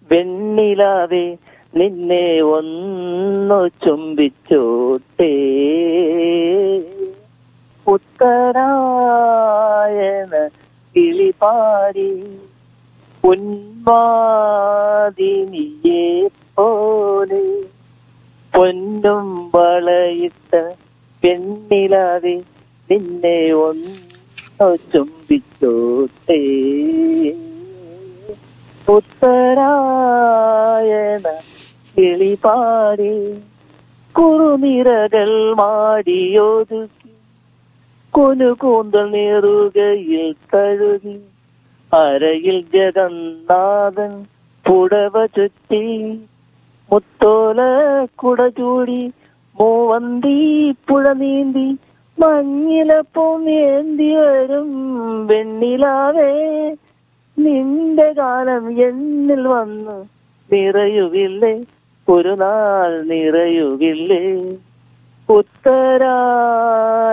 വെണ്ണിലാവേ നിന്നെ ഒന്നു ചുംബിച്ചോട്ടേ ഉത്തരായണ കിളിപാടി ഉന്മാദിനിയെ പോലെ പൊന്നും വളയിട്ട പെണ്ണിലാതെ നിന്നെ ഒന്നു ചുംബിച്ചോട്ടേ ഉത്തരായണ കിളിപാടി കുറുനിരകൾ മാടിയൊതുക്കി കുനുകൂന്തൽ നീറുകയിൽ തഴുകി അരയിൽ ജഗന്നാഥൻ പുടവ ചുറ്റി മുത്തോല കുട ചൂടി മൂവന്തി പുഴ നീന്തി മഞ്ഞിലപ്പം ഏന്തി വരും വെണ്ണിലാവേ നിന്റെ കാലം എന്നിൽ വന്ന് നിറയുകില്ലേ ഒരു നാൾ നിറയുകില്ലേ ഉത്തരാ